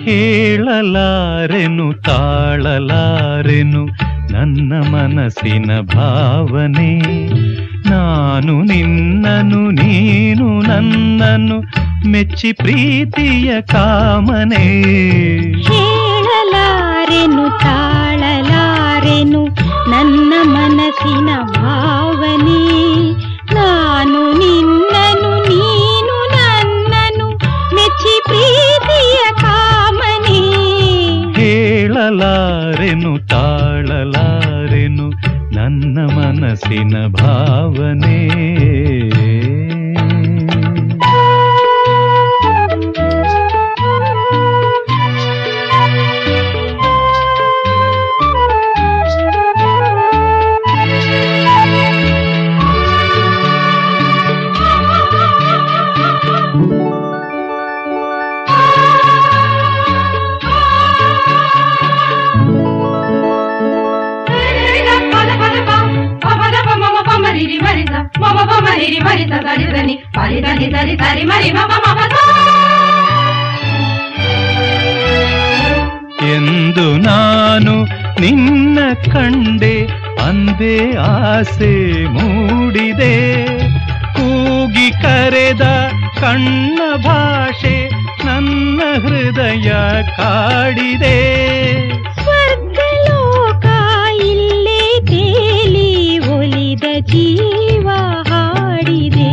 ಹೇಳಲಾರೆನು ತಾಳಲಾರೆನು ನನ್ನ ಮನಸ್ಸಿನ ಭಾವನೆ ನಾನು ನಿನ್ನನು ನೀನು ನನ್ನನ್ನು ಮೆಚ್ಚಿ ಪ್ರೀತಿಯ ಕಾಮನೆ ಹೇಳಲಾರೆನು ತಾಳಲಾರೆನು ನನ್ನ ಮನಸ್ಸಿನ ಭಾವನೆ ನಾನು ನಿನ್ನನು ನೀನು ನನ್ನನು ಮೆಚ್ಚಿ ಪ್ರೀತಿಯ ಕಾಮನೆ ಹೇಳಲಾರೆನು ತಾಳಲಾರೆನು ನನ್ನ ಮನಸ್ಸಿನ ಭಾವನೆ ಎಂದು ನಾನು ನಿನ್ನ ಕಂಡೆ ಅಂದೇ ಆಸೆ ಮೂಡಿದೆ ಕೂಗಿ ಕರೆದ ಕಣ್ಣ ಭಾಷೆ ನನ್ನ ಹೃದಯ ಕಾಡಿದೆ ಸ್ವರ್ಗಲೋಕ ಇಲ್ಲೇ ತೇಲಿ ಒಲಿದ ಜೀವ ಹಾಡಿದೆ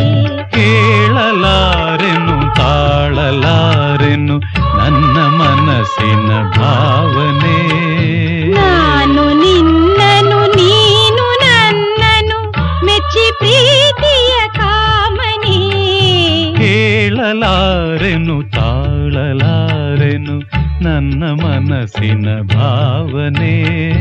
ಕೇಳಲಾರೆನು ತಾಳಲಾರೆನು ನನ್ನ ಮನಸ್ಸಿನ ಭಾವನೆ ನಾನು ನಿನ್ನನು ನೀನು ನನ್ನನು ಮೆಚ್ಚಿ ಪ್ರೀತಿಯ ಕಾಮನೆ ಕೇಳಲಾರೆನು ತಾಳಲಾರೆನು ನನ್ನ ಮನಸ್ಸಿನ ಭಾವನೆ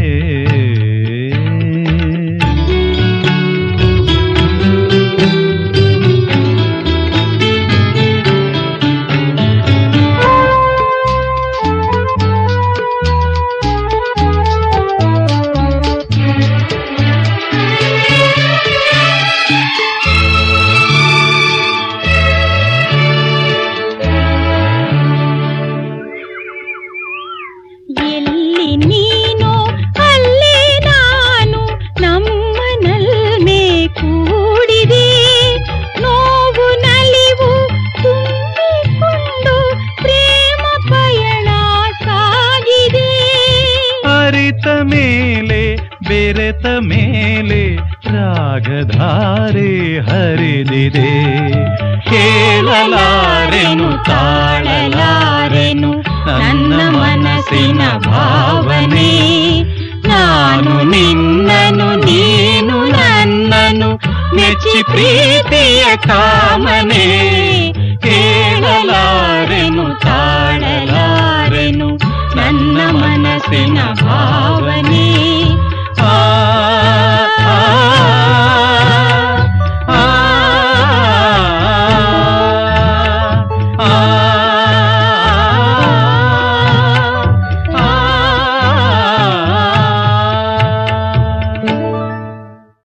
ಎಲ್ಲಿ ನೀನು ಅಲ್ಲೇ ನಾನು ನಮ್ಮ ನಲ್ಮೆ ಕೂಡಿದೆ ನೋವು ನಲಿವು ತುಂಬಿಕೊಂಡು ಪ್ರೇಮ ಪಯಣ ಸಾಗಿದೆ ಅರಿತ ಮೇಲೆ ಬೆರೆತ ಮೇಲೆ ರಾಗಧಾರೆ ಹರಿದಿದೆ ಕೇಳಲಾರೆನು ತಾಳಲಾರೆನು ನನ್ನ ಮನಸ್ಸಿನ ಭಾವನೆ ನಾನು ನಿನ್ನನು ನೀನು ನನ್ನನು ಮೆಚ್ಚಿ ಪ್ರೀತಿಯ ಕಾಮನೆ ಕೇಳಲಾರೆನು ತಾಳಲಾರೆನು ನನ್ನ ಮನಸ್ಸಿನ ಭಾವನೆ